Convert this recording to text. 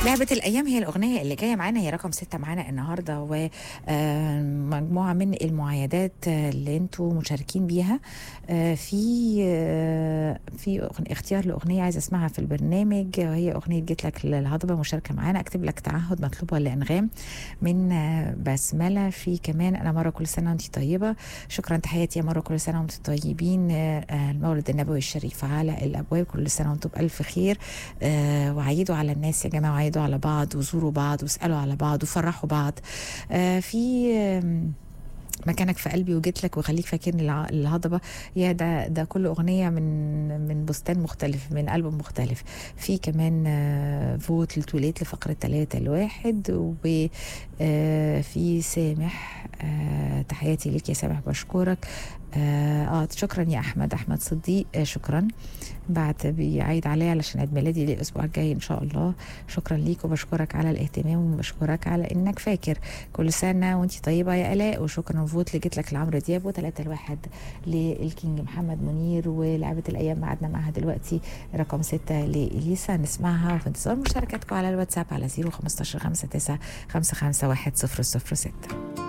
لعبة الأيام هي الأغنية اللي جاية معانا هي رقم ستة معانا النهاردة ومجموعة من المعايدات آه، اللي انتوا مشاركين بيها آه، في آه، في أغن- اختيار لأغنية عايزة اسمعها في البرنامج وهي أغنية جيت لك للهضبة مشاركة معانا أكتب لك تعهد مطلوبة لأنغام من آه، بسملة في كمان أنا مرة كل سنة وأنت طيبة شكرا تحياتي يا مرة كل سنة وأنتم طيبين آه، آه، المولد النبوي الشريف على الأبواب كل سنة وأنتم بألف خير آه، وعيدوا على الناس يا جماعة وعيدوا على بعض وزوروا بعض واسألوا على بعض وفرحوا بعض آه، في آم، مكانك في قلبي وجيت لك وخليك فاكرني الع- الهضبه يا ده ده كل اغنيه من من بستان مختلف من البوم مختلف في كمان آه، فوت لتوليت لفقره ثلاثة الواحد وفي سامح آه، تحياتي ليك يا سامح بشكرك اه آه، شكرا يا احمد احمد صديق آه شكرا بعت بيعيد عليا علشان عيد ميلادي الاسبوع الجاي ان شاء الله شكرا ليك وبشكرك على الاهتمام وبشكرك على انك فاكر كل سنه وانت طيبه يا الاء وشكرا فوت لجيت لك لعمرو دياب وثلاثة الواحد للكينج محمد منير ولعبه الايام معدنا معاها دلوقتي رقم ستة لإليسا نسمعها في انتظار مشاركتكم على الواتساب على 015 59 55 1 006